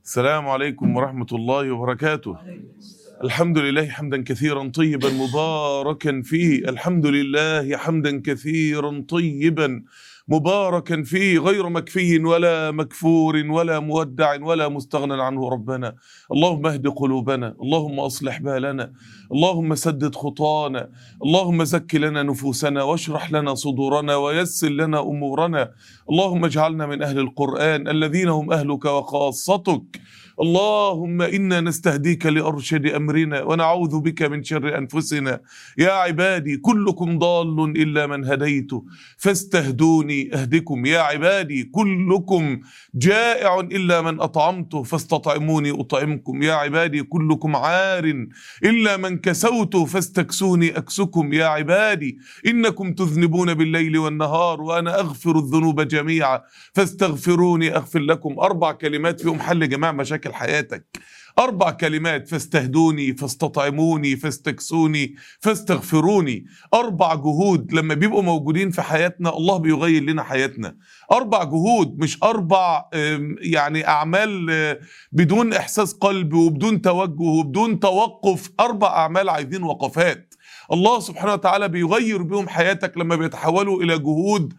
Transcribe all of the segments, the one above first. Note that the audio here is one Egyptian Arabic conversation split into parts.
السلام عليكم ورحمة الله وبركاته الحمد لله حمدا كثيرا طيبا مباركا فيه الحمد لله حمدا كثيرا طيبا مباركا فيه غير مكفي ولا مكفور ولا مودع ولا مستغنى عنه ربنا اللهم اهد قلوبنا اللهم اصلح بالنا اللهم سدد خطانا اللهم زك لنا نفوسنا واشرح لنا صدورنا ويسر لنا امورنا اللهم اجعلنا من اهل القران الذين هم اهلك وخاصتك اللهم انا نستهديك لارشد امرنا ونعوذ بك من شر انفسنا يا عبادي كلكم ضال الا من هديته فاستهدوني اهدكم يا عبادي كلكم جائع الا من اطعمته فاستطعموني اطعمكم يا عبادي كلكم عار الا من كسوته فاستكسوني اكسكم يا عبادي انكم تذنبون بالليل والنهار وانا اغفر الذنوب جميعا فاستغفروني اغفر لكم اربع كلمات فيهم حل جميع مشاكل حياتك أربع كلمات فاستهدوني فاستطعموني فاستكسوني فاستغفروني أربع جهود لما بيبقوا موجودين في حياتنا الله بيغير لنا حياتنا أربع جهود مش أربع آم، يعني أعمال آه، بدون إحساس قلب وبدون توجه وبدون توقف أربع أعمال عايزين وقفات الله سبحانه وتعالى بيغير بهم حياتك لما بيتحولوا إلى جهود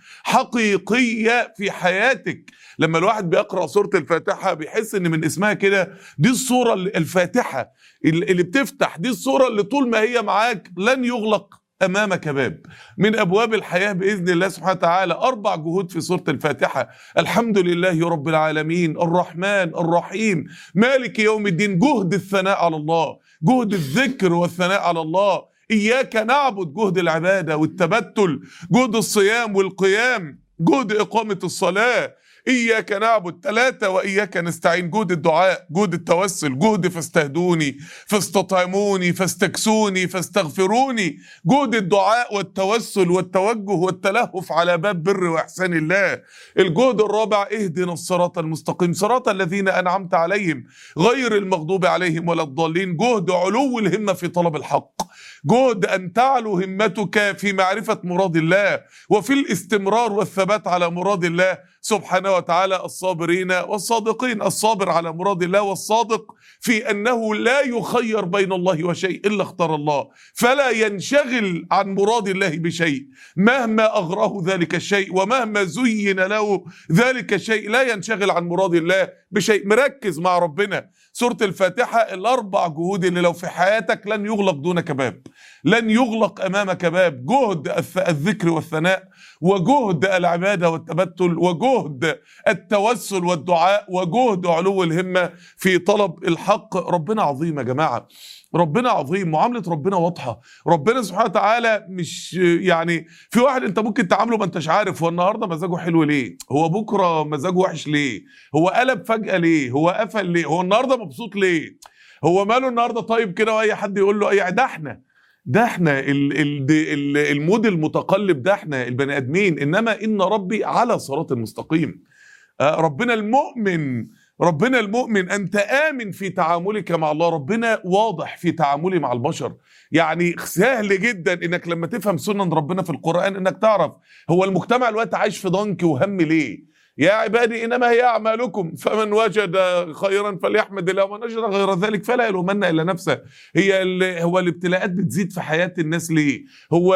حقيقية في حياتك لما الواحد بيقرأ سورة الفاتحة بيحس إن من اسمها كده دي الصورة اللي- الفاتحة اللي اللي بتفتح دي الصورة اللي طول ما هي معاك لن يغلق أمامك باب من أبواب الحياة بإذن الله سبحانه وتعالى أربع جهود في سورة الفاتحة الحمد لله رب العالمين الرحمن الرحيم مالك يوم الدين جهد الثناء على الله جهد الذكر والثناء على الله إياك نعبد جهد العبادة والتبتل جهد الصيام والقيام جهد إقامة الصلاة إياك نعبد ثلاثة وإياك نستعين جهد الدعاء جهد التوسل جهد فاستهدوني فاستطعموني فاستكسوني فاستغفروني جهد الدعاء والتوسل والتوجه والتلهف على باب بر وإحسان الله الجهد الرابع اهدنا الصراط المستقيم صراط الذين أنعمت عليهم غير المغضوب عليهم ولا الضالين جهد علو الهمة في طلب الحق جهد أن تعلو همتك في معرفة مراد الله وفي الاستمرار والثبات على مراد الله سبحانه وتعالى الصابرين والصادقين الصابر على مراد الله والصادق في أنه لا يخير بين الله وشيء إلا اختار الله فلا ينشغل عن مراد الله بشيء مهما أغراه ذلك الشيء ومهما زين له ذلك الشيء لا ينشغل عن مراد الله بشيء مركز مع ربنا سورة الفاتحة الأربع جهود اللي لو في حياتك لن يغلق دونك باب لن يغلق أمامك باب جهد الث- الذكر والثناء وجهد العبادة والتبتل وجهد التوسل والدعاء وجهد علو الهمة في طلب الحق ربنا عظيم يا جماعة ربنا عظيم معاملة ربنا واضحة ربنا سبحانه وتعالى مش يعني في واحد انت ممكن تعامله ما انتش عارف هو النهارده مزاجه حلو ليه هو بكره مزاجه وحش ليه هو قلب فجأة ليه هو قفل ليه هو النهارده مبسوط ليه هو ماله النهارده طيب كده واي حد يقول له اي ده احنا ده احنا ال ال ال المود المتقلب ده احنا البني ادمين انما ان ربي على صراط مستقيم آه، ربنا المؤمن ربنا المؤمن انت امن في تعاملك مع الله ربنا واضح في تعاملي مع البشر يعني سهل جدا انك لما تفهم سنن ربنا في القران انك تعرف هو المجتمع الوقت عايش في ضنك وهم ليه يا عبادي انما هي اعمالكم فمن وجد خيرا فليحمد الله ومن وجد غير ذلك فلا يلومن الا نفسه هي ال- هو الابتلاءات بتزيد في حياه الناس ليه هو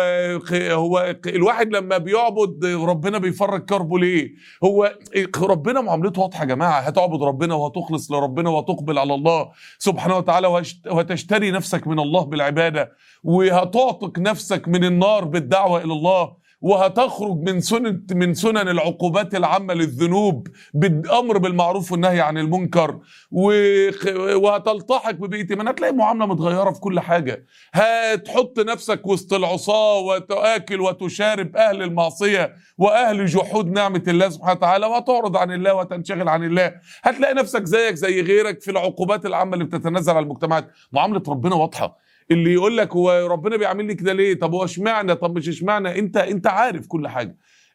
هو الواحد لما بيعبد ربنا بيفرج كربه ليه هو ربنا معاملته واضحه يا جماعه هتعبد ربنا وهتخلص لربنا وهتقبل على الله سبحانه وتعالى وهشت- وهتشتري نفسك من الله بالعباده وهتعتق نفسك من النار بالدعوه الى الله وهتخرج من سنن من سنن العقوبات العامه للذنوب بالامر بالمعروف والنهي عن المنكر وخ- وهتلتحق ببيئه ايمان هتلاقي معامله متغيره في كل حاجه هتحط نفسك وسط العصاه وتاكل وتشارب اهل المعصيه واهل جحود نعمه الله سبحانه وتعالى وهتعرض عن الله وتنشغل عن الله هتلاقي نفسك زيك زي غيرك في العقوبات العامه اللي بتتنزل على المجتمعات معامله ربنا واضحه اللي يقول لك هو ربنا بيعاملني كده ليه طب هو اشمعنى طب مش اشمعنى انت انت عارف كل حاجه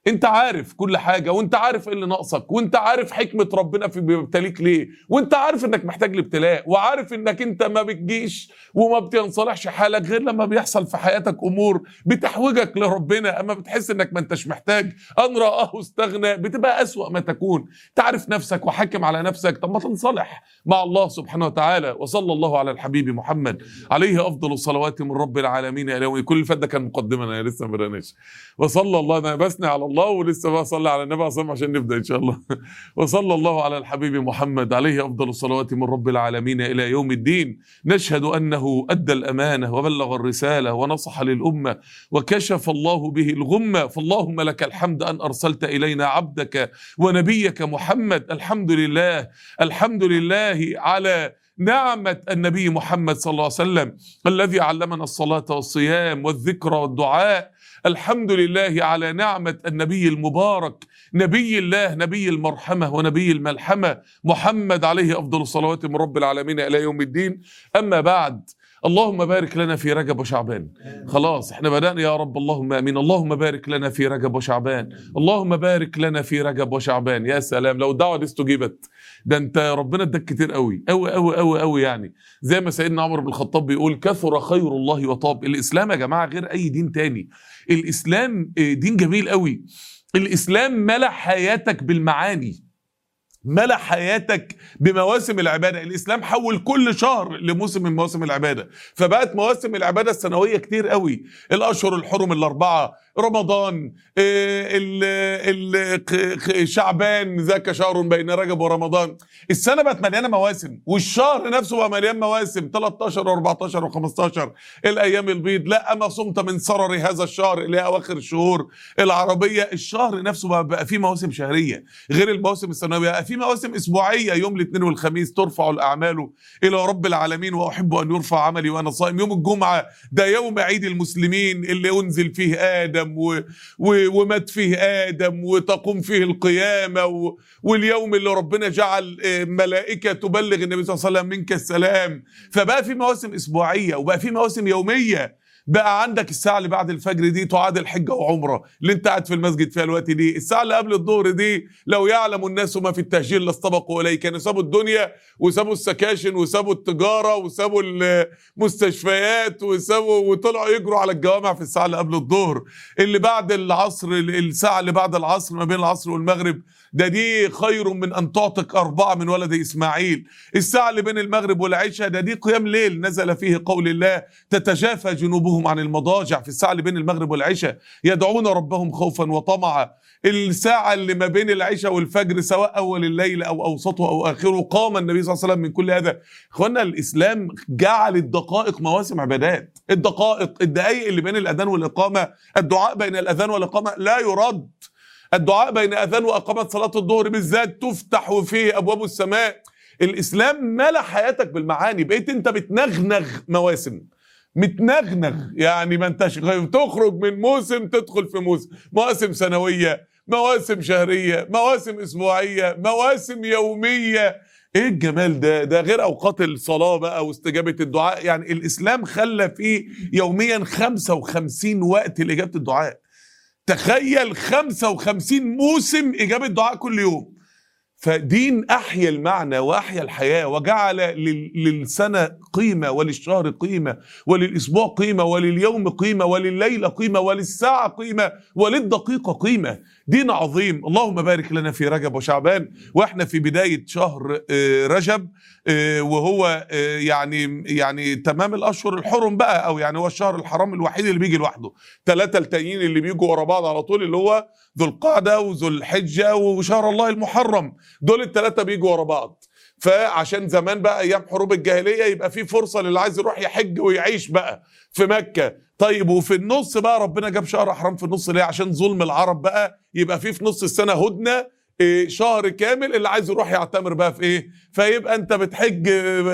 انت عارف كل حاجه وانت عارف ايه اللي ناقصك وانت عارف حكمه ربنا في بيبتليك ليه وانت عارف انك محتاج الابتلاء وعارف انك انت ما بتجيش وما بتنصلحش حالك غير لما بيحصل في حياتك امور بتحوجك لربنا اما بتحس انك ما انتش محتاج ان راه استغنى بتبقى اسوا ما تكون تعرف نفسك وحاكم على نفسك طب ما تنصلح مع الله سبحانه وتعالى وصلى الله على الحبيب محمد عليه افضل الصلوات من رب العالمين الى يوم كل اللي فات ده كان مقدمه انا لسه ما بدأناش وصلى الله انا بثني على الله ولسه بقى صلي على النبي عليه عشان نبدا ان شاء الله وصلى الله على الحبيب محمد عليه افضل الصلوات من رب العالمين الى يوم الدين نشهد انه ادى الامانه وبلغ الرساله ونصح للامه وكشف الله به الغمه فاللهم لك الحمد ان ارسلت الينا عبدك ونبيك محمد الحمد لله الحمد لله على نعمة النبي محمد صلى الله عليه وسلم الذي علمنا الصلاة والصيام والذكر والدعاء الحمد لله على نعمة النبي المبارك نبي الله نبي المرحمة ونبي الملحمة محمد عليه أفضل الصلوات من رب العالمين إلى يوم الدين أما بعد اللهم بارك لنا في رجب وشعبان خلاص احنا بدأنا يا رب اللهم امين اللهم بارك لنا في رجب وشعبان اللهم بارك لنا في رجب وشعبان يا سلام لو الدعوه دي استجيبت ده انت ربنا اداك كتير قوي قوي قوي قوي قوي يعني زي ما سيدنا عمر بن الخطاب بيقول كثر خير الله وطاب الاسلام يا جماعه غير اي دين تاني الاسلام دين جميل قوي الاسلام ملا حياتك بالمعاني ملا حياتك بمواسم العباده الاسلام حول كل شهر لموسم من مواسم العباده فبقت مواسم العباده السنويه كتير قوي الاشهر الحرم الاربعه رمضان ال ال شعبان ذاك شهر بين رجب ورمضان السنه بقت مليانه مواسم والشهر نفسه بقى مليان مواسم 13 و14 و15 الايام البيض لا اما صمت من سرر هذا الشهر اللي هي اواخر الشهور العربيه الشهر نفسه بقى, بقى فيه مواسم شهريه غير المواسم السنويه بقى فيه مواسم اسبوعيه يوم الاثنين والخميس ترفع الاعمال الى رب العالمين واحب ان يرفع عملي وانا صائم يوم الجمعه ده يوم عيد المسلمين اللي انزل فيه ادم و و ومات فيه ادم وتقوم فيه القيامه و واليوم اللي ربنا جعل ملائكه تبلغ النبي صلى الله عليه وسلم منك السلام فبقى في مواسم اسبوعيه وبقى في مواسم يوميه بقى عندك الساعة اللي بعد الفجر دي تعادل حجة وعمرة اللي انت قاعد في المسجد فيها الوقت دي الساعة اللي قبل الظهر دي لو يعلم الناس ما في التهجير لاستبقوا إليه كانوا سابوا الدنيا وسابوا السكاشن وسابوا التجارة وسابوا المستشفيات وسابوا وطلعوا يجروا على الجوامع في الساعة اللي قبل الظهر اللي بعد العصر الساعة اللي بعد العصر ما بين العصر والمغرب ده دي خير من أن تعتق أربعة من ولد إسماعيل الساعة اللي بين المغرب والعشاء ده دي قيام ليل نزل فيه قول الله تتجافى جنوبهم عن المضاجع في الساعة اللي بين المغرب والعشاء يدعون ربهم خوفا وطمعا الساعة اللي ما بين العشاء والفجر سواء أول الليل أو أوسطه أو آخره قام النبي صلى الله عليه وسلم من كل هذا إخوانا الإسلام جعل الدقائق مواسم عبادات الدقائق الدقائق اللي بين الأذان والإقامة الدعاء بين الأذان والإقامة لا يرد الدعاء بين اذان واقامه صلاه الظهر بالذات تفتح فيه ابواب السماء الاسلام ملا حياتك بالمعاني بقيت انت بتنغنغ مواسم متنغنغ يعني ما انتش تخرج من موسم تدخل في موسم مواسم سنويه مواسم شهريه مواسم اسبوعيه مواسم يوميه ايه الجمال ده ده غير اوقات الصلاه بقى واستجابه الدعاء يعني الاسلام خلى فيه يوميا 55 وقت لاجابه الدعاء تخيل 55 موسم إجابة دعاء كل يوم فدين أحيا المعنى وأحيا الحياة وجعل للسنة قيمة وللشهر قيمة وللأسبوع قيمة ولليوم قيمة ولليلة قيمة وللساعة قيمة وللدقيقة قيمة دين عظيم اللهم بارك لنا في رجب وشعبان واحنا في بداية شهر رجب وهو يعني يعني تمام الاشهر الحرم بقى او يعني هو الشهر الحرام الوحيد اللي بيجي لوحده ثلاثة التانيين اللي بيجوا ورا بعض على طول اللي هو ذو القعدة وذو الحجة وشهر الله المحرم دول الثلاثة بيجوا ورا بعض فعشان زمان بقى ايام حروب الجاهليه يبقى في فرصه للي عايز يروح يحج ويعيش بقى في مكه طيب وفي النص بقى ربنا جاب شهر حرام في النص ليه عشان ظلم العرب بقى يبقى في في نص السنه هدنه إيه شهر كامل اللي عايز يروح يعتمر بقى في ايه فيبقى انت بتحج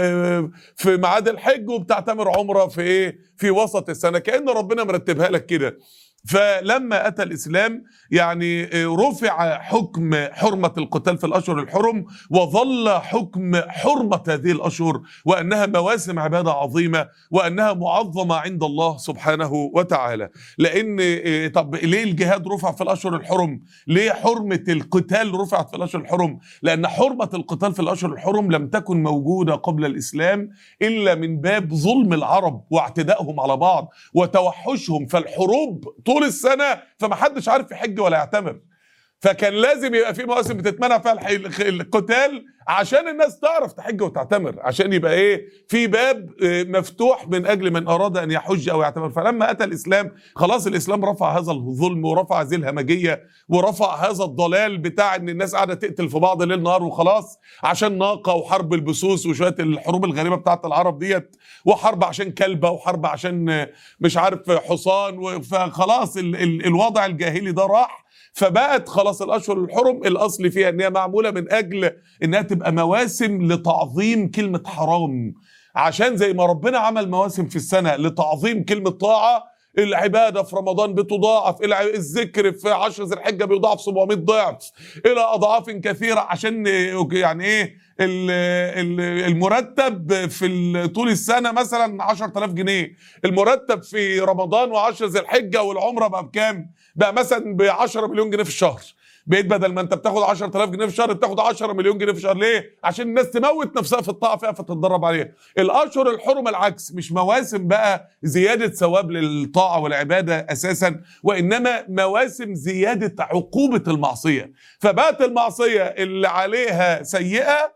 في ميعاد الحج وبتعتمر عمره في ايه في وسط السنه كان ربنا مرتبها لك كده فلما اتى الاسلام يعني رفع حكم حرمه القتال في الاشهر الحرم وظل حكم حرمه هذه الاشهر وانها مواسم عباده عظيمه وانها معظمه عند الله سبحانه وتعالى لان طب ليه الجهاد رفع في الاشهر الحرم ليه حرمه القتال رفعت في الاشهر الحرم لان حرمه القتال في الاشهر الحرم لم تكن موجوده قبل الاسلام الا من باب ظلم العرب واعتدائهم على بعض وتوحشهم فالحروب طول السنه فمحدش عارف يحج ولا يعتمر فكان لازم يبقى في مواسم بتتمنع فيها الح- الخ- القتال عشان الناس تعرف تحج وتعتمر عشان يبقى ايه في باب آه، مفتوح من اجل من اراد ان يحج او يعتمر فلما اتى الاسلام خلاص الاسلام رفع هذا الظلم ورفع هذه الهمجيه ورفع هذا الضلال بتاع ان الناس قاعده تقتل في بعض ليل نهار وخلاص عشان ناقه وحرب البسوس وشويه الحروب الغريبه بتاعت العرب ديت وحرب عشان كلبه وحرب عشان آه، مش عارف حصان و- فخلاص ال- ال- الوضع الجاهلي ده راح فبقت خلاص الاشهر الحرم الاصل فيها ان هي معموله من اجل انها تبقى مواسم لتعظيم كلمه حرام عشان زي ما ربنا عمل مواسم في السنه لتعظيم كلمه طاعه العباده في رمضان بتضاعف الع- الذكر في عشر ذي الحجه بيضاعف 700 ضعف الى اضعاف كثيره عشان يعني ايه ال- ال- المرتب في ال- طول السنه مثلا 10000 جنيه المرتب في رمضان وعشر ذي الحجه والعمره بقى بكام؟ بقى مثلا ب 10 مليون جنيه في الشهر بقيت بدل ما انت بتاخد 10000 جنيه في الشهر بتاخد 10 مليون جنيه في الشهر ليه؟ عشان الناس تموت نفسها في الطاعه فيها فتتدرب عليها. الاشهر الحرم العكس مش مواسم بقى زياده ثواب للطاعه والعباده اساسا وانما مواسم زياده عقوبه المعصيه. فبقت المعصيه اللي عليها سيئه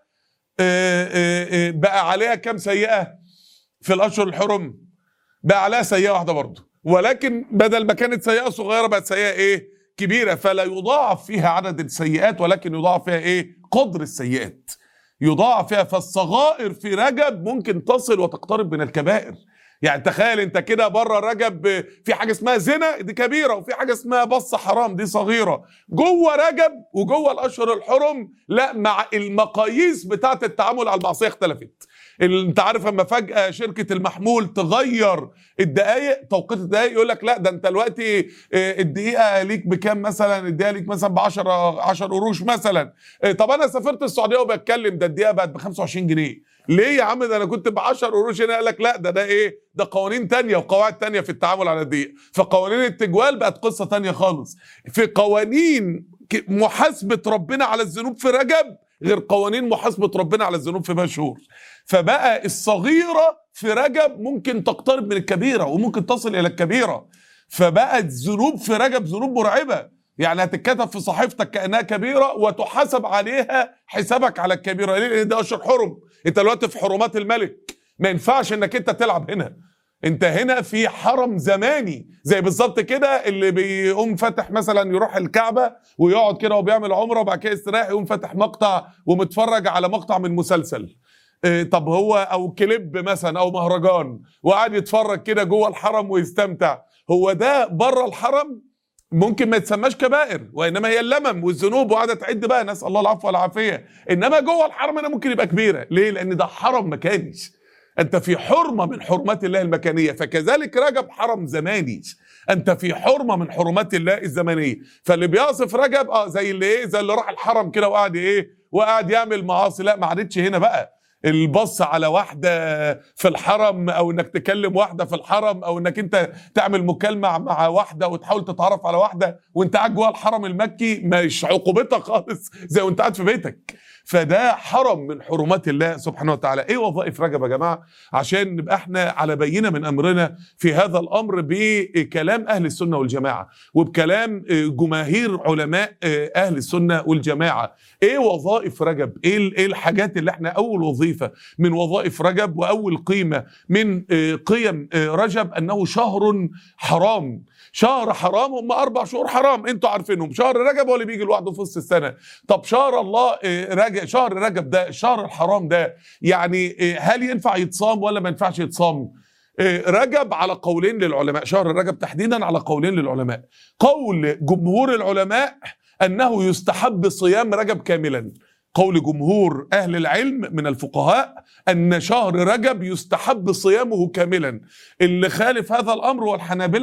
آه، آه، آه، بقى عليها كام سيئه في الاشهر الحرم؟ بقى عليها سيئه واحده برضه ولكن بدل ما كانت سيئه صغيره بقت سيئه ايه؟ كبيره فلا يضاعف فيها عدد السيئات ولكن يضاعف فيها ايه؟ قدر السيئات. يضاعف فيها فالصغائر في رجب ممكن تصل وتقترب من الكبائر. يعني تخيل انت كده بره رجب في حاجه اسمها زنا دي كبيره وفي حاجه اسمها بص حرام دي صغيره جوه رجب وجوه الاشهر الحرم لا مع المقاييس بتاعه التعامل على المعصيه اختلفت ال- انت عارف اما فجاه شركه المحمول تغير الدقائق توقيت الدقائق يقول لك لا ده انت دلوقتي اه، الدقيقه ليك بكام مثلا الدقيقه ليك مثلا ب 10 10 قروش مثلا اه، طب انا سافرت السعوديه وبتكلم ده الدقيقه بقت ب 25 جنيه ليه يا عم ده انا كنت ب 10 قروش هنا قال لك لا ده ده ايه ده قوانين تانية وقواعد تانية في التعامل على الدقيقه فقوانين التجوال بقت قصه تانية خالص في قوانين ك- محاسبه ربنا على الذنوب في رجب غير قوانين محاسبه ربنا على الذنوب في مشهور فبقى الصغيره في رجب ممكن تقترب من الكبيره وممكن تصل الى الكبيره فبقت ذنوب في رجب ذنوب مرعبه يعني هتتكتب في صحيفتك كانها كبيره وتحاسب عليها حسابك على الكبيره ليه؟ لان ده اشهر حرم انت دلوقتي في حرمات الملك ما ينفعش انك انت تلعب هنا انت هنا في حرم زماني زي بالظبط كده اللي بيقوم فاتح مثلا يروح الكعبه ويقعد كده وبيعمل عمره وبعد كده يستريح يقوم فاتح مقطع ومتفرج على مقطع من مسلسل إيه، طب هو او كليب مثلا او مهرجان وقاعد يتفرج كده جوه الحرم ويستمتع هو ده بره الحرم ممكن ما يتسماش كبائر وانما هي اللمم والذنوب وقاعده تعد بقى نسال الله العفو والعافيه انما جوه الحرم هنا ممكن يبقى كبيره ليه لان ده حرم مكاني انت في حرمه من حرمات الله المكانيه فكذلك رجب حرم زماني انت في حرمه من حرمات الله الزمنيه فاللي بيصف رجب اه زي اللي ايه زي اللي راح الحرم كده وقعد ايه وقعد يعمل معاصي لا ما عادتش هنا بقى البص على واحدة في الحرم أو إنك تكلم واحدة في الحرم أو إنك أنت تعمل مكالمة مع واحدة وتحاول تتعرف على واحدة وأنت قاعد جوه الحرم المكي مش عقوبتها خالص زي وأنت قاعد في بيتك فده حرم من حرمات الله سبحانه وتعالى ايه وظائف رجب يا جماعه عشان نبقى احنا على بينه من امرنا في هذا الامر بكلام اهل السنه والجماعه وبكلام جماهير علماء اهل السنه والجماعه ايه وظائف رجب ايه ال- ايه الحاجات اللي احنا اول وظيفه من وظائف رجب واول قيمه من آه، قيم آه، رجب انه شهر حرام شهر حرام هم اربع شهور حرام انتوا عارفينهم شهر رجب هو اللي بيجي لوحده في وسط السنه طب شهر الله آه، رجب شهر رجب ده الشهر الحرام ده يعني آه، هل ينفع يتصام ولا ما ينفعش يتصام آه، رجب على قولين للعلماء شهر رجب تحديدا على قولين للعلماء قول جمهور العلماء انه يستحب صيام رجب كاملا قول جمهور اهل العلم من الفقهاء ان شهر رجب يستحب صيامه كاملا اللي خالف هذا الامر هو الحنابله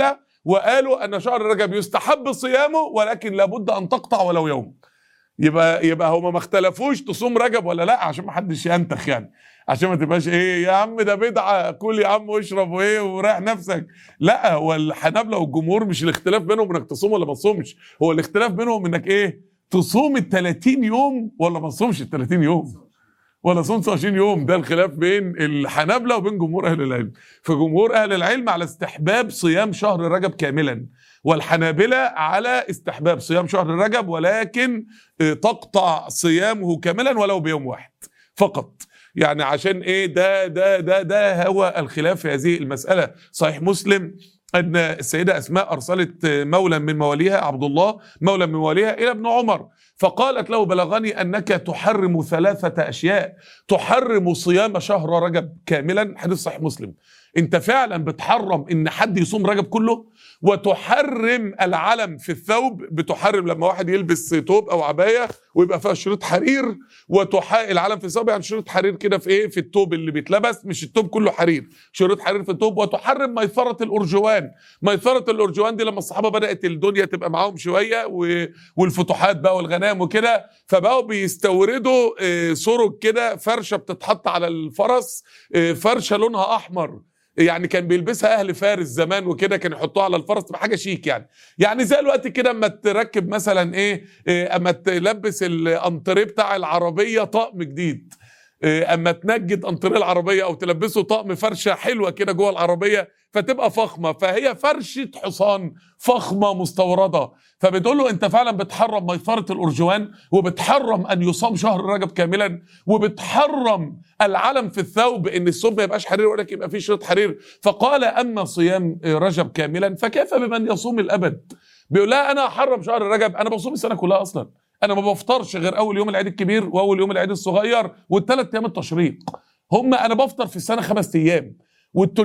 وقالوا ان شهر رجب يستحب صيامه ولكن لابد ان تقطع ولو يوم يبقى يبقى هما ما اختلفوش تصوم رجب ولا لا عشان ما حدش ينتخ يعني عشان ما تبقاش ايه يا عم ده بدعه كل يا عم واشرب وايه وريح نفسك لا هو الحنابله والجمهور مش الاختلاف بينهم انك تصوم ولا ما تصومش هو الاختلاف بينهم انك ايه تصوم ال 30 يوم ولا ما تصومش ال 30 يوم ولا صوم 29 يوم ده الخلاف بين الحنابله وبين جمهور اهل العلم فجمهور اهل العلم على استحباب صيام شهر رجب كاملا والحنابلة على استحباب صيام شهر رجب ولكن تقطع صيامه كاملا ولو بيوم واحد فقط يعني عشان ايه ده ده ده ده هو الخلاف في هذه المسألة صحيح مسلم ان السيدة اسماء ارسلت مولا من مواليها عبد الله مولا من مواليها الى ابن عمر فقالت له بلغني انك تحرم ثلاثة اشياء تحرم صيام شهر رجب كاملا حديث صحيح مسلم انت فعلا بتحرم ان حد يصوم رجب كله وتحرم العلم في الثوب بتحرم لما واحد يلبس ثوب او عبايه ويبقى فيها شريط حرير وتح العلم في الثوب يعني شريط حرير كده في ايه في الثوب اللي بيتلبس مش الثوب كله حرير شريط حرير في الثوب وتحرم ميثره الارجوان ميثره الارجوان دي لما الصحابه بدات الدنيا تبقى معاهم شويه و... والفتوحات بقى والغنائم وكده فبقوا بيستوردوا آه، سرج كده فرشه بتتحط على الفرس آه، فرشه لونها احمر يعني كان بيلبسها اهل فارس زمان وكده كانوا يحطوها على الفرس تبقى حاجه شيك يعني يعني زي الوقت كده اما تركب مثلا ايه إيه، اما تلبس الانتريه بتاع العربيه طقم جديد إيه، اما تنجد انتريه العربيه او تلبسه طقم فرشه حلوه كده جوه العربيه فتبقى فخمه فهي فرشه حصان فخمه مستورده فبتقول له انت فعلا بتحرم ميثره الارجوان وبتحرم ان يصام شهر رجب كاملا وبتحرم العلم في الثوب ان الثوب ما يبقاش حرير ولكن يبقى فيه شريط حرير فقال اما صيام رجب كاملا فكيف بمن يصوم الابد بيقول لها انا احرم شهر رجب انا بصوم السنه كلها اصلا انا ما بفطرش غير اول يوم العيد الكبير واول يوم العيد الصغير والثلاث ايام التشريق هم انا بفطر في السنه خمس ايام وال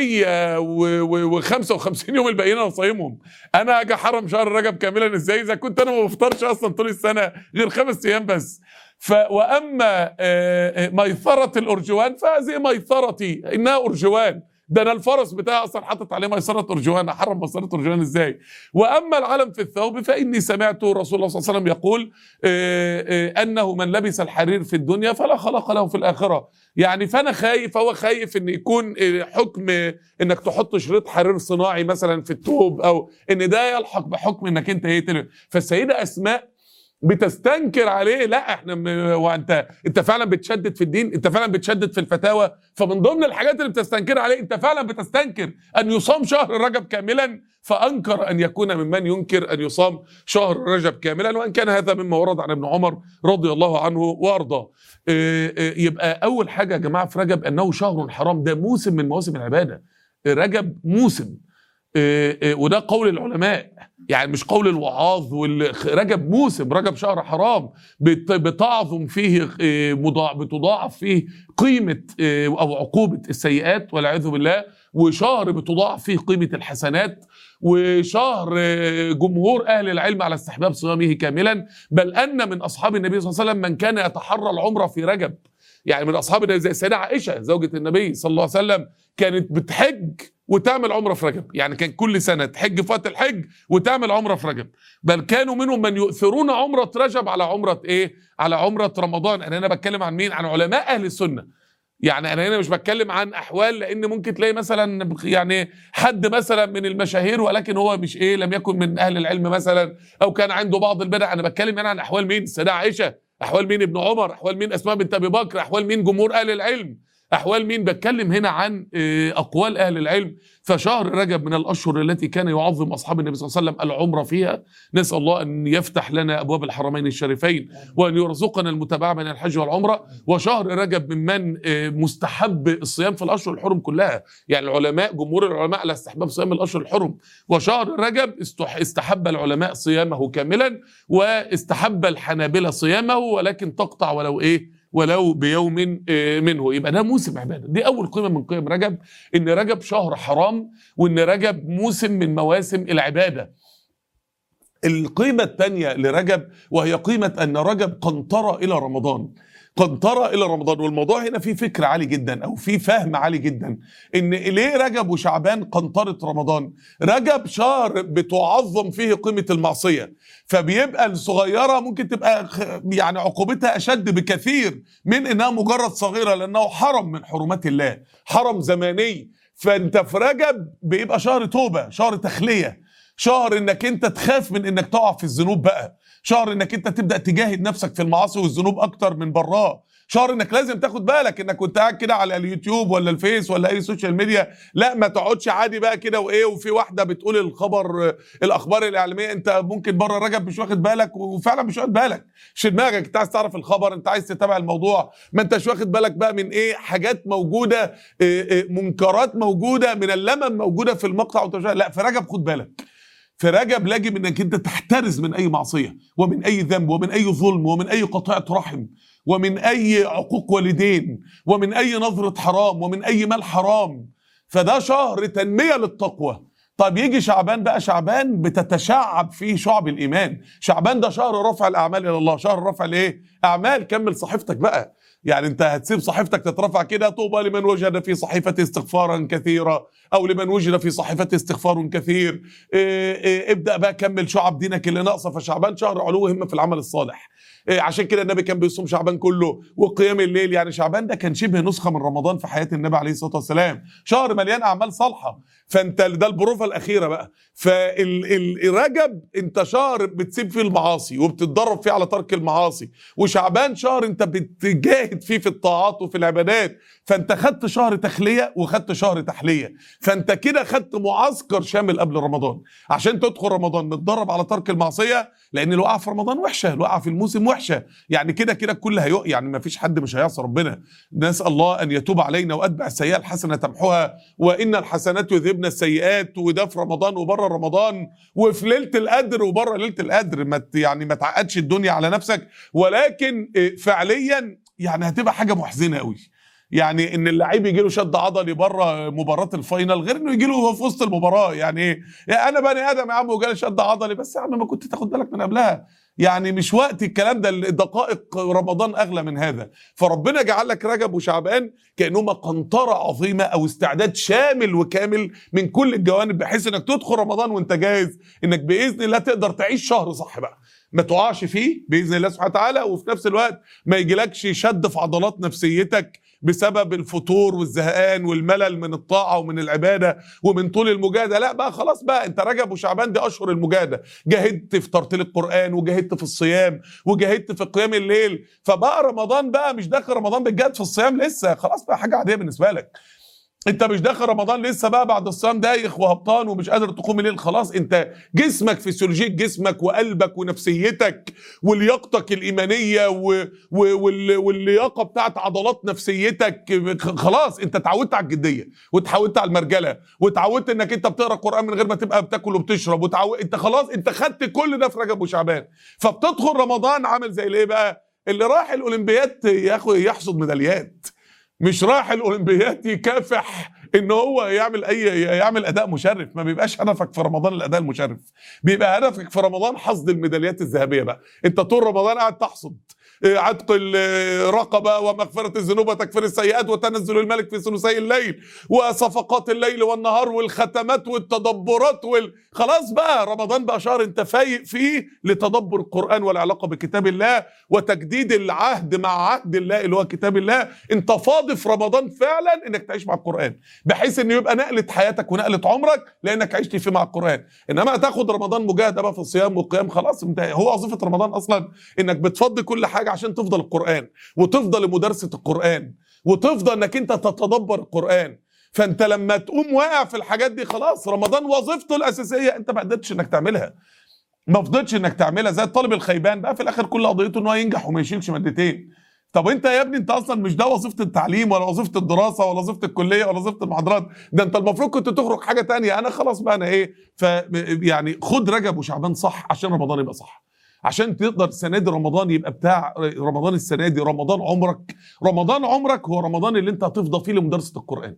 355 يوم الباقيين انا صايمهم انا اجي احرم شهر رجب كاملا ازاي اذا كنت انا ما بفطرش اصلا طول السنه غير خمس ايام بس ف واما آه، آه، ميثره الارجوان فهذه ميثرتي انها ارجوان ده انا الفرس بتاعي اصلا حاطط عليه ميسره ارجوان احرم ميسره ارجوان ازاي واما العلم في الثوب فاني سمعت رسول الله صلى الله عليه وسلم يقول آه، آه، انه من لبس الحرير في الدنيا فلا خلق له في الاخره يعني فانا خايف هو خايف ان يكون آه، حكم انك تحط شريط حرير صناعي مثلا في الثوب او ان ده يلحق بحكم انك انت ايه تل- فالسيده اسماء بتستنكر عليه لا احنا م... وانت انت فعلا بتشدد في الدين انت فعلا بتشدد في الفتاوى فمن ضمن الحاجات اللي بتستنكر عليه انت فعلا بتستنكر ان يصام شهر رجب كاملا فانكر ان يكون ممن ينكر ان يصام شهر رجب كاملا وان كان هذا مما ورد عن ابن عمر رضي الله عنه وارضاه اه، اه، يبقى اول حاجه يا جماعه في رجب انه شهر حرام ده موسم من مواسم العباده رجب موسم اه، اه، وده قول العلماء يعني مش قول الوعاظ رجب موسم رجب شهر حرام بت- بتعظم فيه آه، مضاع- بتضاعف فيه قيمة آه، أو عقوبة السيئات والعياذ بالله وشهر بتضاعف فيه قيمة الحسنات وشهر آه، جمهور أهل العلم على استحباب صيامه كاملا بل أن من أصحاب النبي صلى الله عليه وسلم من كان يتحرى العمرة في رجب يعني من أصحاب النبي زي السيدة عائشة زوجة النبي صلى الله عليه وسلم كانت بتحج وتعمل عمرة في رجب يعني كان كل سنة تحج في وقت الحج وتعمل عمرة في رجب بل كانوا منهم من يؤثرون عمرة رجب على عمرة ايه على عمرة رمضان انا هنا بتكلم عن مين عن علماء اهل السنة يعني انا هنا مش بتكلم عن احوال لان ممكن تلاقي مثلا يعني حد مثلا من المشاهير ولكن هو مش ايه لم يكن من اهل العلم مثلا او كان عنده بعض البدع انا بتكلم هنا عن احوال مين السيدة عائشة احوال مين ابن عمر احوال مين اسماء بنت ابي بكر احوال مين جمهور اهل العلم احوال مين بتكلم هنا عن آه، اقوال اهل العلم فشهر رجب من الاشهر التي كان يعظم اصحاب النبي صلى الله عليه وسلم العمره فيها نسال الله ان يفتح لنا ابواب الحرمين الشريفين وان يرزقنا المتابعه بين الحج والعمره وشهر رجب ممن آه، مستحب الصيام في الاشهر الحرم كلها يعني العلماء جمهور العلماء على استحباب صيام الاشهر الحرم وشهر رجب استح- استحب العلماء صيامه كاملا واستحب الحنابلة صيامه ولكن تقطع ولو ايه ولو بيوم آه، منه يبقى ده موسم عباده دي اول قيمه من قيم رجب ان رجب شهر حرام وان رجب موسم من مواسم العباده القيمة الثانية لرجب وهي قيمة أن رجب قنطرة إلى رمضان قنطرة إلى رمضان والموضوع هنا فيه فكر عالي جدا أو فيه فهم عالي جدا إن ليه رجب وشعبان قنطرة رمضان رجب شهر بتعظم فيه قيمة المعصية فبيبقى الصغيرة ممكن تبقى خ- يعني عقوبتها أشد بكثير من إنها مجرد صغيرة لأنه حرم من حرمات الله حرم زماني فأنت في رجب بيبقى شهر توبة شهر تخلية شهر انك انت تخاف من انك تقع في الذنوب بقى شهر انك انت تبدا تجاهد نفسك في المعاصي والذنوب اكتر من براه شهر انك لازم تاخد بالك انك كنت قاعد كده على اليوتيوب ولا الفيس ولا اي سوشيال ميديا لا ما تقعدش عادي بقى كده وايه وفي واحده بتقول الخبر آه، الاخبار الاعلاميه انت ممكن بره رجب مش واخد بالك وفعلا مش واخد بالك مش في دماغك انت عايز تعرف الخبر انت عايز تتابع الموضوع ما انتش واخد بالك بقى من ايه حاجات موجوده آه، آه، منكرات موجوده من اللمم موجوده في المقطع وانت مش- لا في رجب خد بالك في رجب لاجب انك انت تحترز من اي معصيه ومن اي ذنب ومن اي ظلم ومن اي قطيعه رحم ومن اي عقوق والدين ومن اي نظره حرام ومن اي مال حرام فده شهر تنميه للتقوى طب يجي شعبان بقى شعبان بتتشعب فيه شعب الايمان شعبان ده شهر رفع الاعمال الى الله شهر رفع الايه اعمال كمل صحيفتك بقى يعني انت هتسيب صحيفتك تترفع كده طوبى لمن وجد في صحيفة استغفارا كثيرا او لمن وجد في صحيفة استغفار كثير إيه إيه ابدأ بقى كمل شعب دينك اللي ناقصة فشعبان شهر علو همة في العمل الصالح إيه عشان كده النبي كان بيصوم شعبان كله وقيام الليل يعني شعبان ده كان شبه نسخة من رمضان في حياة النبي عليه الصلاة والسلام شهر مليان أعمال صالحة فانت ده البروفة الأخيرة بقى فالرجب انت شهر بتسيب فيه المعاصي وبتتدرب فيه على ترك المعاصي وشعبان شهر انت بتجاهد فيه في الطاعات وفي العبادات فانت خدت شهر تخلية وخدت شهر تحلية فانت كده خدت معسكر شامل قبل رمضان عشان تدخل رمضان متدرب على ترك المعصية لان الوقعة في رمضان وحشة الوقعة في الموسم وحشة يعني كده كده الكل هيقع يعني ما فيش حد مش هيعصي ربنا نسأل الله ان يتوب علينا واتبع السيئة الحسنة تمحوها وان الحسنات يذهبن السيئات وده في رمضان وبره رمضان وفي ليله القدر وبره ليله القدر ما ت- يعني ما تعقدش الدنيا على نفسك ولكن إيه، فعليا يعني هتبقى حاجه محزنه قوي يعني ان اللعيب يجي له شد عضلي بره مباراه الفاينل غير انه يجي له وهو في وسط المباراه يعني ايه يعني انا بني ادم يا عم وجالي شد عضلي بس يا عم ما كنت تاخد بالك من قبلها يعني مش وقت الكلام ده دقائق رمضان اغلى من هذا فربنا جعل لك رجب وشعبان كانهما قنطره عظيمه او استعداد شامل وكامل من كل الجوانب بحيث انك تدخل رمضان وانت جاهز انك باذن الله تقدر تعيش شهر صح بقى ما تقعش فيه باذن الله سبحانه وتعالى وفي نفس الوقت ما يجيلكش شد في عضلات نفسيتك بسبب الفتور والزهقان والملل من الطاعه ومن العباده ومن طول المجاهده لا بقى خلاص بقى انت رجب وشعبان دي اشهر المجاهده جاهدت في ترتيل القران وجاهدت في الصيام وجاهدت في قيام الليل فبقى رمضان بقى مش داخل رمضان بتجاهد في الصيام لسه خلاص بقى حاجه عاديه بالنسبه لك انت مش داخل رمضان لسه بقى بعد الصيام دايخ وهبطان ومش قادر تقوم الليل خلاص انت جسمك فسيولوجية جسمك وقلبك ونفسيتك ولياقتك الايمانيه و... و... وال... واللياقه بتاعت عضلات نفسيتك خلاص انت اتعودت على الجديه واتعودت على المرجله واتعودت انك انت بتقرا قران من غير ما تبقى بتاكل وبتشرب وتعود انت خلاص انت خدت كل ده في رجب وشعبان فبتدخل رمضان عامل زي الايه بقى اللي راح الاولمبياد ياخد يحصد ميداليات مش رايح الاولمبياد يكافح ان هو يعمل اي يعمل اداء مشرف ما بيبقاش هدفك في رمضان الاداء المشرف بيبقى هدفك في رمضان حصد الميداليات الذهبيه بقى انت طول رمضان قاعد تحصد عتق الرقبة ومغفرة الذنوب وتكفير السيئات وتنزل الملك في ثلثي الليل وصفقات الليل والنهار والختمات والتدبرات وال... خلاص بقى رمضان بقى شهر انت فايق فيه لتدبر القرآن والعلاقة بكتاب الله وتجديد العهد مع عهد الله اللي هو كتاب الله انت فاضي في رمضان فعلا انك تعيش مع القرآن بحيث انه يبقى نقلة حياتك ونقلة عمرك لانك عشت فيه مع القرآن انما تاخد رمضان مجاهدة بقى في الصيام والقيام خلاص انت هو وظيفة رمضان اصلا انك بتفضي كل حاجة عشان تفضل القرآن وتفضل مدرسة القرآن وتفضل انك انت تتدبر القرآن فانت لما تقوم واقع في الحاجات دي خلاص رمضان وظيفته الاساسيه انت ما قدرتش انك تعملها ما فضلتش انك تعملها زي الطالب الخيبان بقى في الاخر كل قضيته ان هو ينجح وما يشيلش مادتين طب انت يا ابني انت اصلا مش ده وظيفه التعليم ولا وظيفه الدراسه ولا وظيفه الكليه ولا وظيفه المحاضرات ده انت المفروض كنت تخرج حاجه تانية انا خلاص بقى انا ايه ف يعني خد رجب وشعبان صح عشان رمضان يبقى صح عشان تقدر السنه دي رمضان يبقى بتاع رمضان السنه دي رمضان عمرك رمضان عمرك هو رمضان اللي انت هتفضى فيه لمدرسه القران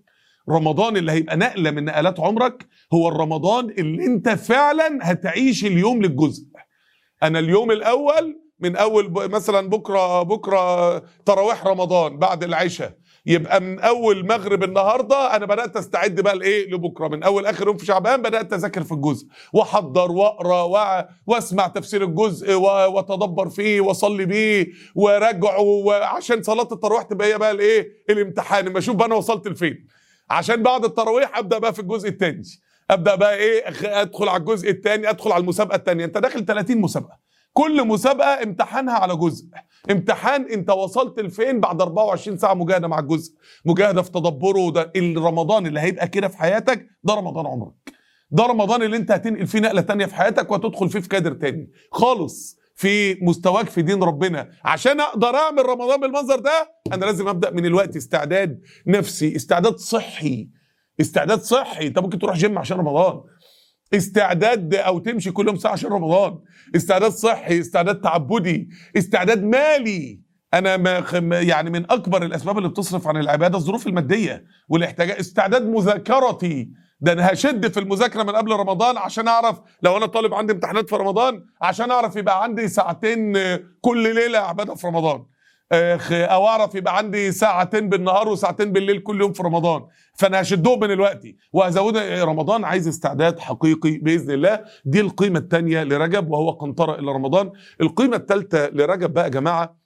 رمضان اللي هيبقى نقله من نقلات عمرك هو الرمضان اللي انت فعلا هتعيش اليوم للجزء انا اليوم الاول من اول ب... مثلا بكره بكره تراويح رمضان بعد العشاء يبقى من اول مغرب النهارده انا بدات استعد بقى لايه لبكره من اول اخر يوم في شعبان بدات اذاكر في الجزء واحضر واقرا وع- واسمع تفسير الجزء و- واتدبر فيه واصلي بيه وراجعه وعشان صلاه التراويح تبقى هي بقى الايه الامتحان اما اشوف بقى انا وصلت لفين عشان بعد التراويح ابدا بقى في الجزء الثاني ابدا بقى ايه أخ- ادخل على الجزء الثاني ادخل على المسابقه الثانيه انت داخل 30 مسابقه كل مسابقه امتحانها على جزء امتحان انت وصلت لفين بعد 24 ساعه مجاهده مع الجزء مجاهده في تدبره ده الرمضان اللي هيبقى كده في حياتك ده رمضان عمرك ده رمضان اللي انت هتنقل فيه نقله تانية في حياتك وهتدخل فيه في كادر تاني خالص في مستواك في دين ربنا عشان اقدر اعمل رمضان بالمنظر ده انا لازم ابدا من الوقت استعداد نفسي استعداد صحي استعداد صحي انت ممكن تروح جيم عشان رمضان استعداد او تمشي كل يوم ساعه عشان رمضان استعداد صحي استعداد تعبدي استعداد مالي انا ما خم- يعني من اكبر الاسباب اللي بتصرف عن العباده الظروف الماديه والاحتياجات استعداد مذاكرتي ده انا هشد في المذاكره من قبل رمضان عشان اعرف لو انا طالب عندي امتحانات في رمضان عشان اعرف يبقى عندي ساعتين آه، كل ليله عباده في رمضان آه، خ- او اعرف يبقى عندي ساعتين بالنهار وساعتين بالليل كل يوم في رمضان فانا هشدهم من الوقت وهزود رمضان عايز استعداد حقيقي باذن الله دي القيمه الثانيه لرجب وهو قنطره الى رمضان القيمه الثالثه لرجب بقى يا جماعه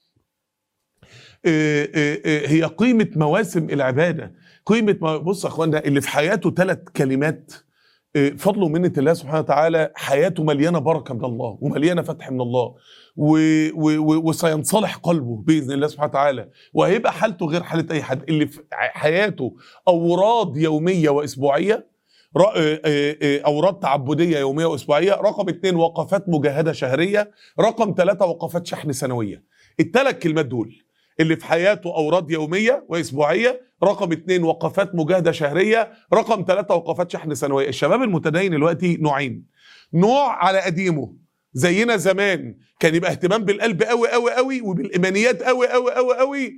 آه، آه، آه، هي قيمه مواسم العباده قيمه مو- بص يا اخوانا اللي في حياته ثلاث كلمات آه، فضل ومنه الله سبحانه وتعالى حياته مليانه بركه من الله ومليانه فتح من الله و و و وسينصلح قلبه باذن الله سبحانه وتعالى وهيبقى حالته غير حاله اي حد اللي في حياته اوراد يوميه واسبوعيه ر- آه، آه، آه، اوراد تعبديه يوميه واسبوعيه رقم اثنين وقفات مجاهده شهريه رقم ثلاثه وقفات شحن سنويه الثلاث كلمات دول اللي في حياته اوراد يوميه واسبوعيه رقم اثنين وقفات مجاهده شهريه رقم ثلاثه وقفات شحن سنويه الشباب المتدين دلوقتي نوعين نوع على قديمه زينا زمان كان يبقى اهتمام بالقلب قوي قوي قوي وبالايمانيات قوي قوي قوي قوي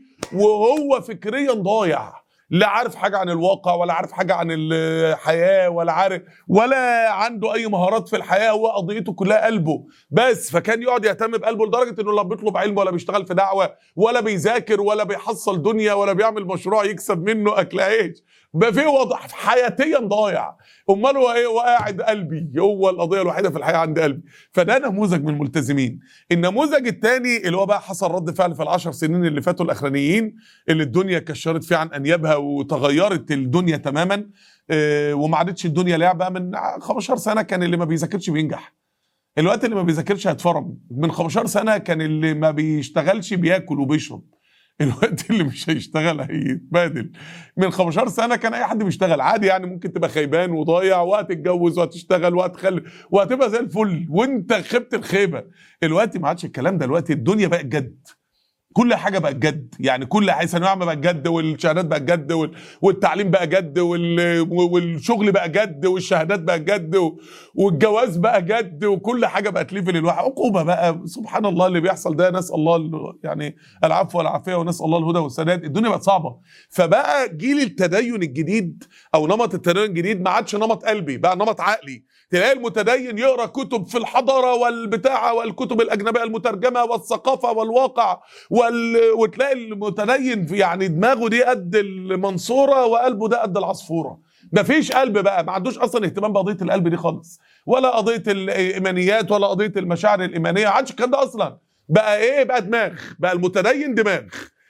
وهو فكريا ضايع لا عارف حاجه عن الواقع ولا عارف حاجه عن الحياه ولا عارف ولا عنده اي مهارات في الحياه هو قضيته كلها قلبه بس فكان يقعد يهتم بقلبه لدرجه انه لا بيطلب علم ولا بيشتغل في دعوه ولا بيذاكر ولا بيحصل دنيا ولا بيعمل مشروع يكسب منه اكل عيش بقى في وضع حياتيا ضايع امال هو ايه هو قاعد قلبي هو القضيه الوحيده في الحياه عند قلبي فده نموذج من الملتزمين النموذج الثاني اللي هو بقى حصل رد فعل في العشر سنين اللي فاتوا الاخرانيين اللي الدنيا كشرت فيه عن انيابها وتغيرت الدنيا تماما آه، وما عادتش الدنيا لعبه من 15 سنه كان اللي ما بيذاكرش بينجح الوقت اللي ما بيذاكرش هيتفرم من 15 سنه كان اللي ما بيشتغلش بياكل وبيشرب الوقت اللي مش هيشتغل هيتبادل من 15 سنه كان اي حد بيشتغل عادي يعني ممكن تبقى خيبان وضايع وهتتجوز وهتشتغل وهتخلف وهتبقى زي الفل وانت خبت الخيبه الوقت ما عادش الكلام ده الوقت الدنيا بقت جد كل حاجه بقت جد يعني كل حاجه ثانويه عامه بقت جد والشهادات بقت جد وال- والتعليم بقى جد وال- والشغل بقى جد والشهادات بقت جد و- والجواز بقى جد وكل حاجه بقت ليفل الواحد عقوبه بقى سبحان الله اللي بيحصل ده نسال الله ال- يعني العفو والعافيه ونسال الله الهدى والسداد الدنيا بقت صعبه فبقى جيل التدين الجديد او نمط التدين الجديد ما عادش نمط قلبي بقى نمط عقلي تلاقي المتدين يقرا كتب في الحضاره والبتاعه والكتب الاجنبيه المترجمه والثقافه والواقع وال... وتلاقي المتدين في يعني دماغه دي قد المنصوره وقلبه ده قد العصفوره مفيش قلب بقى ما عندوش اصلا اهتمام بقضيه القلب دي خالص ولا قضيه الايمانيات ولا قضيه المشاعر الايمانيه ما عادش الكلام ده اصلا بقى ايه بقى دماغ بقى المتدين دماغ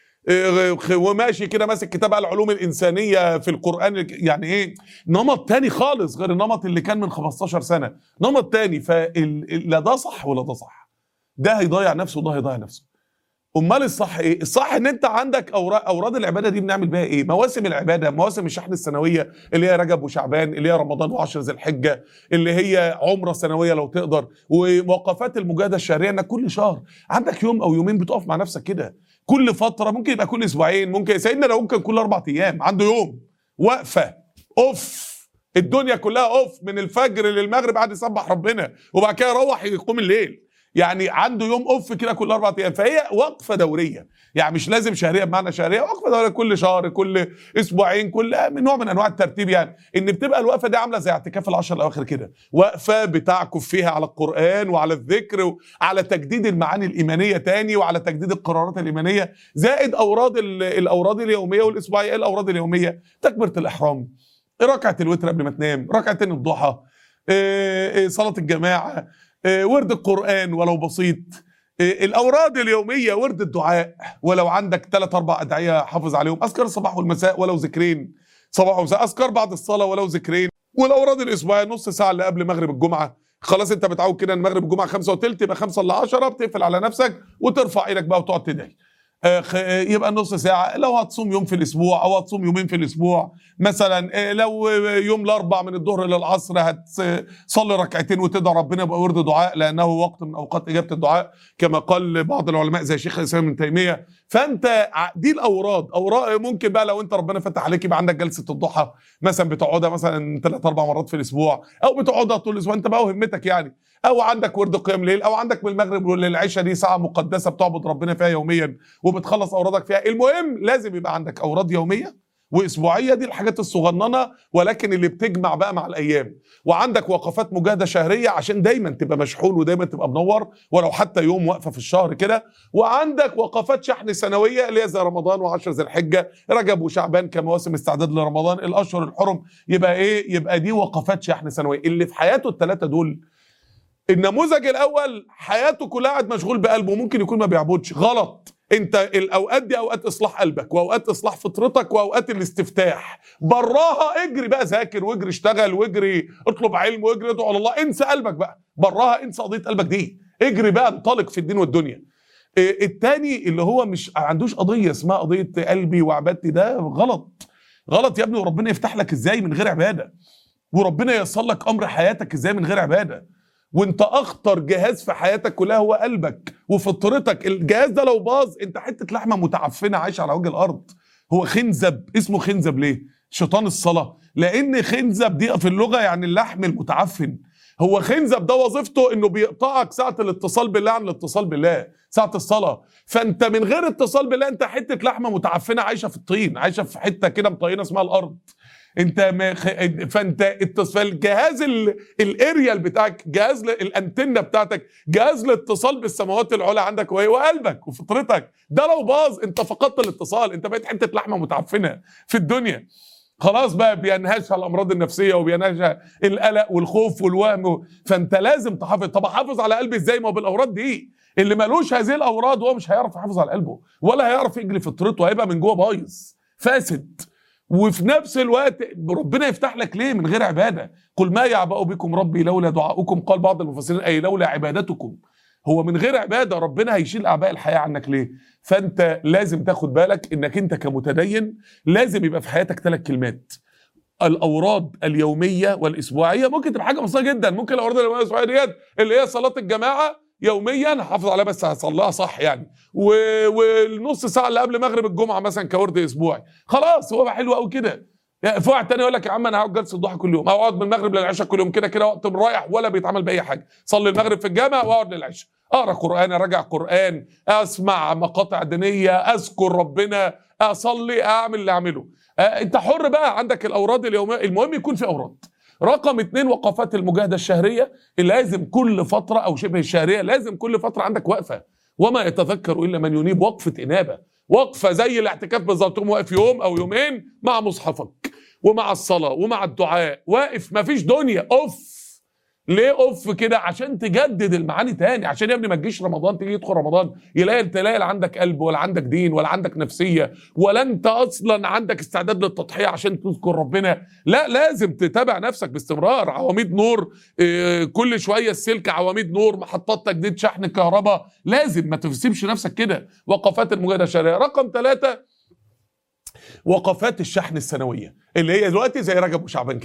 إيه، وماشي كده ماسك كتاب العلوم الانسانيه في القران يعني ايه نمط تاني خالص غير النمط اللي كان من 15 سنه نمط تاني فلا ده صح ولا ده صح ده هيضيع نفسه وده هيضيع نفسه امال الصح ايه الصح ان انت عندك اوراد اوراد العباده دي بنعمل بيها ايه مواسم العباده مواسم الشحن السنويه اللي هي رجب وشعبان اللي هي رمضان وعشر ذي الحجه اللي هي عمره سنويه لو تقدر وموقفات المجاهده الشهريه انك كل شهر عندك يوم او يومين بتقف مع نفسك كده كل فتره ممكن يبقى كل اسبوعين ممكن سيدنا لو ممكن كل اربع ايام عنده يوم وقفه اوف الدنيا كلها اوف من الفجر للمغرب قاعد يسبح ربنا وبعد كده يروح يقوم الليل يعني عنده يوم اوف كده كل اربع ايام فهي وقفه دوريه يعني مش لازم شهريه بمعنى شهريه وقفه دوريه كل شهر كل اسبوعين كل من نوع من انواع الترتيب يعني ان بتبقى الوقفه دي عامله زي اعتكاف العشر الاواخر كده وقفه بتعكف فيها على القران وعلى الذكر وعلى تجديد المعاني الايمانيه تاني وعلى تجديد القرارات الايمانيه زائد اوراد ال- الاوراد اليوميه والاسبوعيه إيه الاوراد اليوميه تكبيره الاحرام ركعه الوتر قبل ما تنام ركعتين الضحى إيه، إيه، صلاه الجماعه إيه، ورد القران ولو بسيط إيه، الاوراد اليوميه ورد الدعاء ولو عندك ثلاث اربع ادعيه حافظ عليهم اذكار الصباح والمساء ولو ذكرين صباح ومساء اذكار بعد الصلاه ولو ذكرين والاوراد الاسبوعيه نص ساعه اللي قبل مغرب الجمعه خلاص انت متعود كده ان مغرب الجمعه خمسة وتلت يبقى خمسة الا 10 بتقفل على نفسك وترفع ايدك بقى وتقعد تدعي آه، خ- آه، يبقى نص ساعة لو هتصوم يوم في الأسبوع أو هتصوم يومين في الأسبوع مثلا آه، لو آه، يوم الأربع من الظهر للعصر هتصلي ركعتين وتدعي ربنا يبقى ورد دعاء لأنه وقت من أوقات إجابة الدعاء كما قال بعض العلماء زي شيخ الإسلام ابن تيمية فأنت ع- دي الأوراد أوراد ممكن بقى لو أنت ربنا فتح عليك يبقى عندك جلسة الضحى مثلا بتقعدها مثلا ثلاث أربع مرات في الأسبوع أو بتقعدها طول الأسبوع أنت بقى وهمتك يعني او عندك ورد قيام ليل او عندك من المغرب للعشاء دي ساعه مقدسه بتعبد ربنا فيها يوميا وبتخلص اورادك فيها المهم لازم يبقى عندك اوراد يوميه واسبوعيه دي الحاجات الصغننه ولكن اللي بتجمع بقى مع الايام وعندك وقفات مجاهده شهريه عشان دايما تبقى مشحون ودايما تبقى منور ولو حتى يوم وقفه في الشهر كده وعندك وقفات شحن سنويه اللي هي زي رمضان وعشر ذي الحجه رجب وشعبان كمواسم استعداد لرمضان الاشهر الحرم يبقى ايه يبقى دي وقفات شحن سنويه اللي في حياته الثلاثه دول النموذج الاول حياته كلها قاعد مشغول بقلبه ممكن يكون ما بيعبدش غلط انت الاوقات دي اوقات اصلاح قلبك واوقات اصلاح فطرتك واوقات الاستفتاح براها اجري بقى ذاكر واجري اشتغل واجري اطلب علم واجري ادعو على الله انسى قلبك بقى براها انسى قضيه قلبك دي اجري بقى انطلق في الدين والدنيا إيه التاني اللي هو مش عندوش قضيه اسمها قضيه قلبي وعبادتي ده غلط غلط يا ابني وربنا يفتح لك ازاي من غير عباده وربنا ييسر لك امر حياتك ازاي من غير عباده وانت اخطر جهاز في حياتك كلها هو قلبك وفطرتك الجهاز ده لو باظ انت حته لحمه متعفنه عايشه على وجه الارض هو خنزب اسمه خنزب ليه شيطان الصلاه لان خنزب دي في اللغه يعني اللحم المتعفن هو خنزب ده وظيفته انه بيقطعك ساعه الاتصال بالله عن الاتصال بالله ساعه الصلاه فانت من غير اتصال بالله انت حته لحمه متعفنه عايشه في الطين عايشه في حته كده مطينه اسمها الارض انت ما خ... فانت التص- فالجهاز ال... الاريال بتاعك جهاز ل... الانتنه بتاعتك جهاز الاتصال بالسماوات العلى عندك وهي وقلبك وفطرتك ده لو باظ انت فقدت الاتصال انت بقيت حته لحمه متعفنه في الدنيا خلاص بقى بينهشها الامراض النفسيه وبينهشها القلق والخوف والوهم فانت لازم تحافظ طب احافظ على قلبي ازاي ما هو بالاوراد دي اللي ملوش هذه الاوراد هو مش هيعرف يحافظ على قلبه ولا هيعرف يجري فطرته هيبقى من جوه بايظ فاسد وفي نفس الوقت ربنا يفتح لك ليه من غير عباده قل ما يعبأ بكم ربي لولا دعاؤكم قال بعض المفسرين اي لولا عبادتكم هو من غير عباده ربنا هيشيل اعباء الحياه عنك ليه فانت لازم تاخد بالك انك انت كمتدين لازم يبقى في حياتك ثلاث كلمات الاوراد اليوميه والاسبوعيه ممكن تبقى حاجه بسيطه جدا ممكن الاوراد اليوميه والاسبوعيه ديت اللي هي صلاه الجماعه يوميا حافظ عليها بس هصليها صح يعني و... والنص ساعه اللي قبل مغرب الجمعه مثلا كورد اسبوعي خلاص هو بقى حلو قوي كده يعني في واحد تاني يقول لك يا عم انا هقعد جلسه الضحى كل يوم او اقعد من المغرب للعشاء كل يوم كده كده وقت رايح ولا بيتعمل باي حاجه صلي المغرب في الجامع واقعد للعشاء اقرا قران اراجع قران اسمع مقاطع دينيه اذكر ربنا اصلي اعمل اللي اعمله آه انت حر بقى عندك الاوراد اليوميه المهم يكون في اوراد رقم اتنين وقفات المجاهده الشهريه لازم كل فتره او شبه الشهريه لازم كل فتره عندك وقفه وما يتذكر الا من ينيب وقفه انابه وقفه زي الاعتكاف بالظبط تقوم واقف يوم او يومين مع مصحفك ومع الصلاه ومع الدعاء واقف مفيش دنيا اوف ليه اوف كده عشان تجدد المعاني تاني عشان يا ابني ما تجيش رمضان تيجي يدخل رمضان يلاقي تلاقي لا عندك قلب ولا عندك دين ولا عندك نفسيه ولا انت اصلا عندك استعداد للتضحيه عشان تذكر ربنا لا لازم تتابع نفسك باستمرار عواميد نور آه، كل شويه السلك عواميد نور محطات تجديد شحن كهرباء لازم ما تسيبش نفسك كده وقفات المجاهده الشهريه رقم ثلاثة وقفات الشحن السنويه اللي هي دلوقتي زي رجب وشعبان كده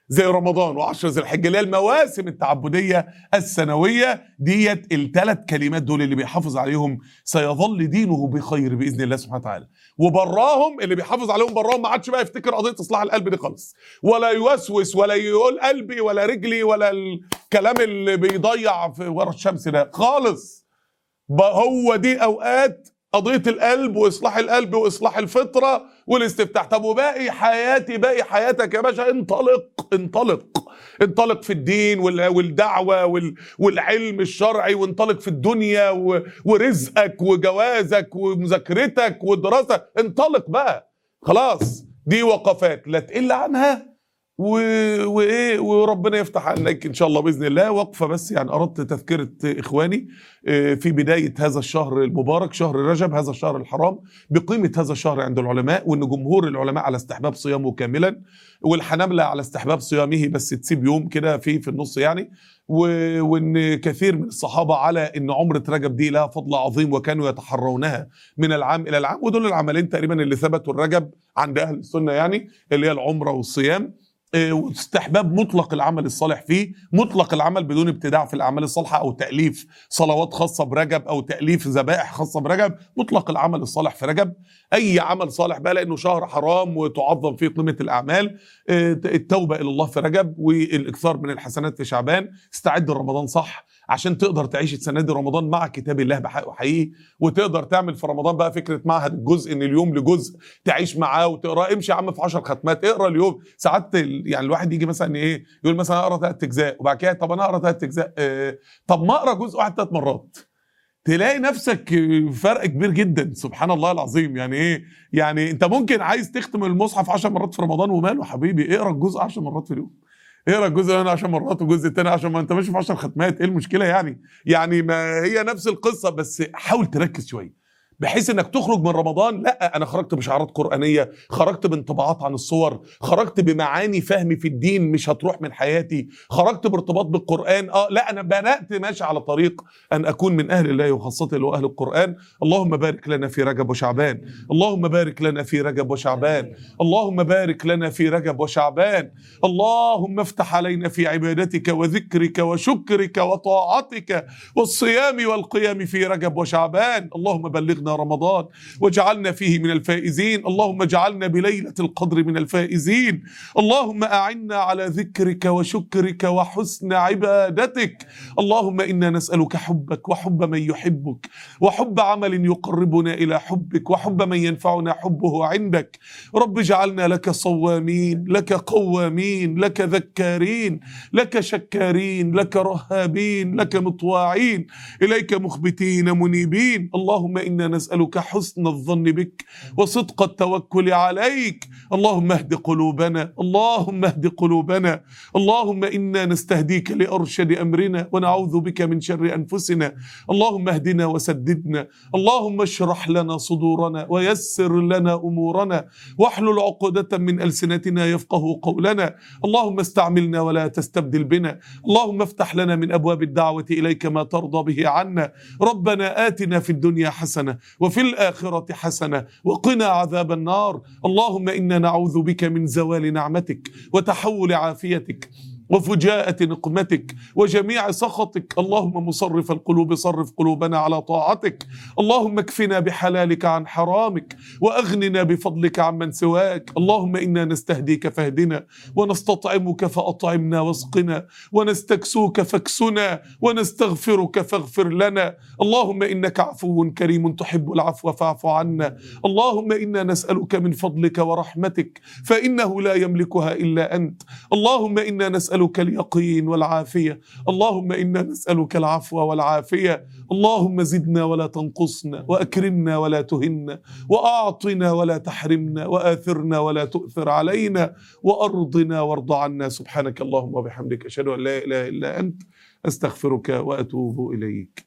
زي رمضان وعشر ذي الحجه اللي هي المواسم التعبديه السنويه ديت الثلاث كلمات دول اللي بيحافظ عليهم سيظل دينه بخير باذن الله سبحانه وتعالى وبراهم اللي بيحافظ عليهم براهم ما عادش بقى يفتكر قضيه اصلاح القلب دي خالص ولا يوسوس ولا يقول قلبي ولا رجلي ولا الكلام اللي بيضيع في ورا الشمس ده خالص بقى هو دي اوقات قضيه القلب واصلاح القلب واصلاح الفطره والاستفتاح طب وباقي حياتي باقي حياتك يا باشا انطلق انطلق انطلق في الدين وال- والدعوه وال- والعلم الشرعي وانطلق في الدنيا و- ورزقك وجوازك ومذاكرتك ودراستك انطلق بقى خلاص دي وقفات لا تقل عنها و... وايه وربنا يفتح عليك ان شاء الله باذن الله وقفه بس يعني اردت تذكره اخواني آه، في بدايه هذا الشهر المبارك شهر رجب هذا الشهر الحرام بقيمه هذا الشهر عند العلماء وان جمهور العلماء على استحباب صيامه كاملا والحنابلة على استحباب صيامه بس تسيب يوم كده في في النص يعني و... وان كثير من الصحابه على ان عمره رجب دي لها فضل عظيم وكانوا يتحرونها من العام الى العام ودول العملين تقريبا اللي ثبتوا الرجب عند اهل السنه يعني اللي هي العمره والصيام آه، واستحباب مطلق العمل الصالح فيه مطلق العمل بدون ابتداع في الاعمال الصالحه او تاليف صلوات خاصه برجب او تاليف ذبائح خاصه برجب مطلق العمل الصالح في رجب اي عمل صالح بقى لانه شهر حرام وتعظم فيه قيمه الاعمال آه، التوبه الى الله في رجب والاكثار من الحسنات في شعبان استعد لرمضان صح عشان تقدر تعيش السنه دي رمضان مع كتاب الله بحق وحقيقي وتقدر تعمل في رمضان بقى فكره معهد الجزء ان اليوم لجزء تعيش معاه وتقرا امشي يا عم في 10 ختمات اقرا اليوم ساعات ال- يعني الواحد يجي مثلا ايه يقول مثلا اقرا ثلاث اجزاء وبعد كده طب انا اقرا ثلاث اجزاء آه طب ما اقرا جزء واحد ثلاث مرات تلاقي نفسك فرق كبير جدا سبحان الله العظيم يعني ايه يعني انت ممكن عايز تختم المصحف 10 مرات في رمضان وماله حبيبي اقرا الجزء 10 مرات في اليوم اقرا الجزء الاولاني 10 مرات والجزء الثاني 10 ما انت ماشي في 10 ختمات ايه المشكله يعني يعني ما هي نفس القصه بس حاول تركز شويه بحيث انك تخرج من رمضان لا انا خرجت بشعارات قرانيه خرجت بانطباعات عن الصور خرجت بمعاني فهمي في الدين مش هتروح من حياتي خرجت بارتباط بالقران اه لا انا بدات ماشي على طريق ان اكون من اهل الله وخاصته واهل القران اللهم بارك لنا في رجب وشعبان اللهم بارك لنا في رجب وشعبان اللهم بارك لنا في رجب وشعبان اللهم افتح علينا في عبادتك وذكرك وشكرك وطاعتك والصيام والقيام في رجب وشعبان اللهم بلغنا رمضان واجعلنا فيه من الفائزين اللهم اجعلنا بليلة القدر من الفائزين اللهم أعنا على ذكرك وشكرك وحسن عبادتك اللهم إنا نسألك حبك وحب من يحبك وحب عمل يقربنا إلى حبك وحب من ينفعنا حبه عندك رب اجعلنا لك صوامين لك قوامين لك ذكارين لك شكارين لك رهابين لك مطواعين إليك مخبتين منيبين اللهم إنا نسألك حسن الظن بك وصدق التوكل عليك اللهم اهد قلوبنا اللهم اهد قلوبنا اللهم إنا نستهديك لأرشد أمرنا ونعوذ بك من شر أنفسنا اللهم اهدنا وسددنا اللهم اشرح لنا صدورنا ويسر لنا أمورنا واحلل عقدة من ألسنتنا يفقه قولنا اللهم استعملنا ولا تستبدل بنا اللهم افتح لنا من أبواب الدعوة إليك ما ترضى به عنا ربنا آتنا في الدنيا حسنة وفي الآخرة حسنة وقنا عذاب النار اللهم إنا نعوذ بك من زوال نعمتك وتحول عافيتك وفجاءة نقمتك وجميع سخطك اللهم مصرف القلوب صرف قلوبنا على طاعتك اللهم اكفنا بحلالك عن حرامك واغننا بفضلك عمن سواك اللهم انا نستهديك فاهدنا ونستطعمك فاطعمنا واسقنا ونستكسوك فاكسنا ونستغفرك فاغفر لنا اللهم انك عفو كريم تحب العفو فاعف عنا اللهم انا نسالك من فضلك ورحمتك فانه لا يملكها الا انت اللهم انا نسالك اليقين والعافيه اللهم انا نسالك العفو والعافيه اللهم زدنا ولا تنقصنا واكرمنا ولا تهنا واعطنا ولا تحرمنا واثرنا ولا تؤثر علينا وارضنا وارض عنا سبحانك اللهم وبحمدك اشهد ان لا اله الا انت استغفرك واتوب اليك